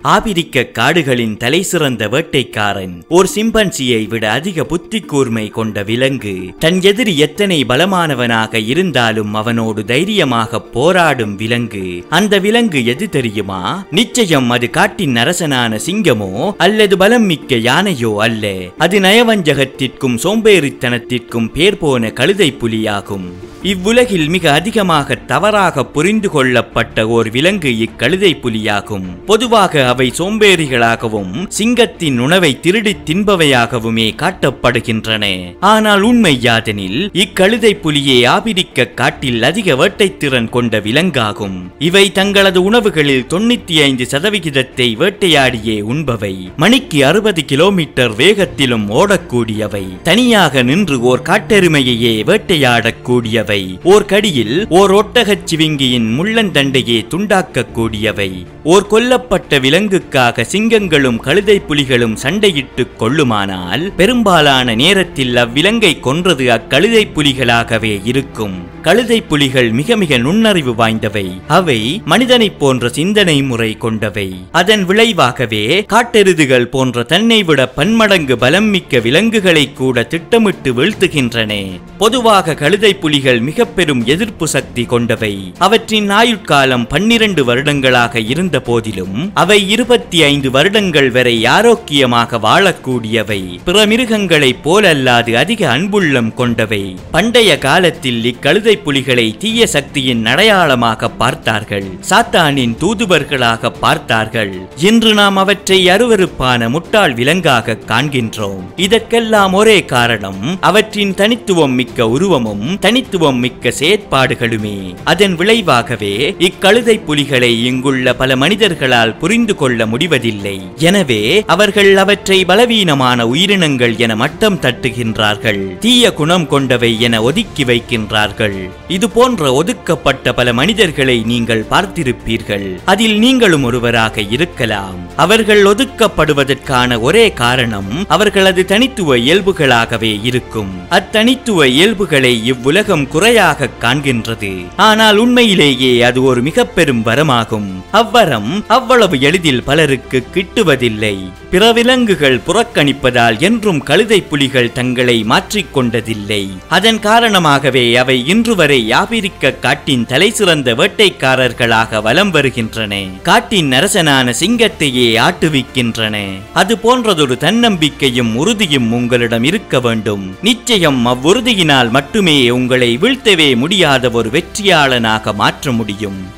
ஆபிரிக்க காடுகளின் தலை சிறந்த வேட்டைக்காரன் ஓர் சிம்பன்சியை விட அதிக புத்தி கூர்மை கொண்ட விலங்கு தன் எதிரி எத்தனை பலமானவனாக இருந்தாலும் அவனோடு தைரியமாக போராடும் விலங்கு அந்த விலங்கு எது தெரியுமா நிச்சயம் அது காட்டின் அரசனான சிங்கமோ அல்லது பலம் மிக்க யானையோ அல்ல அது நயவஞ்சகத்திற்கும் சோம்பேறித்தனத்திற்கும் பேர் போன கழுதை புலியாகும் இவ்வுலகில் மிக அதிகமாக தவறாக புரிந்து கொள்ளப்பட்ட ஓர் விலங்கு இக்கழுதை புலியாகும் பொதுவாக அவை சோம்பேறிகளாகவும் சிங்கத்தின் உணவை திருடி தின்பவையாகவுமே காட்டப்படுகின்றன ஆனால் உண்மை யாதெனில் இக்கழுதை புலியே ஆபிரிக்க காட்டில் அதிக வேட்டைத்திறன் கொண்ட விலங்காகும் இவை தங்களது உணவுகளில் தொண்ணூத்தி ஐந்து சதவிகிதத்தை வேட்டையாடியே உண்பவை மணிக்கு அறுபது கிலோமீட்டர் வேகத்திலும் ஓடக்கூடியவை தனியாக நின்று ஓர் காட்டெருமையையே வேட்டையாடக்கூடியவை ஓர் கடியில் ஓர் ஒட்டகச் சிவிங்கியின் முள்ளந்தண்டையே துண்டாக்கக்கூடியவை ஓர் கொல்லப்பட்ட விலங்குக்காக சிங்கங்களும் கழுதை புலிகளும் சண்டையிட்டுக் கொள்ளுமானால் பெரும்பாலான நேரத்தில் அவ்விலங்கை கொன்றது அக்கழுதை புலிகளாகவே இருக்கும் கழுதை புலிகள் மிக மிக நுண்ணறிவு வாய்ந்தவை அவை மனிதனைப் போன்ற சிந்தனை முறை கொண்டவை அதன் விளைவாகவே காட்டெருதுகள் போன்ற தன்னை விட பன்மடங்கு பலம் மிக்க விலங்குகளை கூட திட்டமிட்டு வீழ்த்துகின்றன பொதுவாக கழுதை புலிகள் மிக பெரும் எதிர்ப்பு சக்தி கொண்டவை அவற்றின் ஆயுட்காலம் பன்னிரண்டு வருடங்களாக இருந்த போதிலும் அவை இருபத்தி ஐந்து வருடங்கள் வரை ஆரோக்கியமாக வாழக்கூடியவை பிற மிருகங்களைப் போலல்லாது அதிக அன்புள்ளம் கொண்டவை பண்டைய காலத்தில் இக்கழுதை புலிகளை தீய சக்தியின் அடையாளமாக பார்த்தார்கள் சாத்தானின் தூதுவர்களாக பார்த்தார்கள் இன்று நாம் அவற்றை அருவருப்பான முட்டாள் விலங்காக காண்கின்றோம் இதற்கெல்லாம் ஒரே காரணம் அவற்றின் தனித்துவம் மிக்க உருவமும் தனித்துவம் மிக்க செயற்பாடுகளுமே அதன் விளைவாகவே இக்கழுதை புலிகளை இங்குள்ள பல மனிதர்களால் புரிந்து கொள்ள முடிவதில்லை எனவே அவர்கள் அவற்றை பலவீனமான உயிரினங்கள் என மட்டம் தட்டுகின்றார்கள் தீய குணம் கொண்டவை என ஒதுக்கி வைக்கின்றார்கள் இது போன்ற ஒதுக்கப்பட்ட பல மனிதர்களை நீங்கள் பார்த்திருப்பீர்கள் அதில் நீங்களும் ஒருவராக இருக்கலாம் அவர்கள் ஒதுக்கப்படுவதற்கான ஒரே காரணம் அவர்களது தனித்துவ இயல்புகளாகவே இருக்கும் அத்தனித்துவ இயல்புகளை இவ்வுலகம் குறையாக காண்கின்றது ஆனால் உண்மையிலேயே அது ஒரு மிக பெரும் வரமாகும் அவ்வரம் அவ்வளவு எளிதில் பலருக்கு கிட்டுவதில்லை பிற விலங்குகள் புறக்கணிப்பதால் என்றும் கழுதை புலிகள் தங்களை மாற்றிக்கொண்டதில்லை அதன் காரணமாகவே அவை இன்று வரை ஆபிரிக்க காட்டின் தலை சிறந்த வேட்டைக்காரர்களாக வலம் வருகின்றன காட்டின் அரசனான சிங்கத்தையே ஆட்டுவிக்கின்றன அது போன்றதொரு தன்னம்பிக்கையும் உறுதியும் உங்களிடம் இருக்க வேண்டும் நிச்சயம் அவ்வுறுதியினால் மட்டுமே உங்களை வீழ்த்தவே முடியாத ஒரு வெற்றியாளனாக மாற்ற முடியும்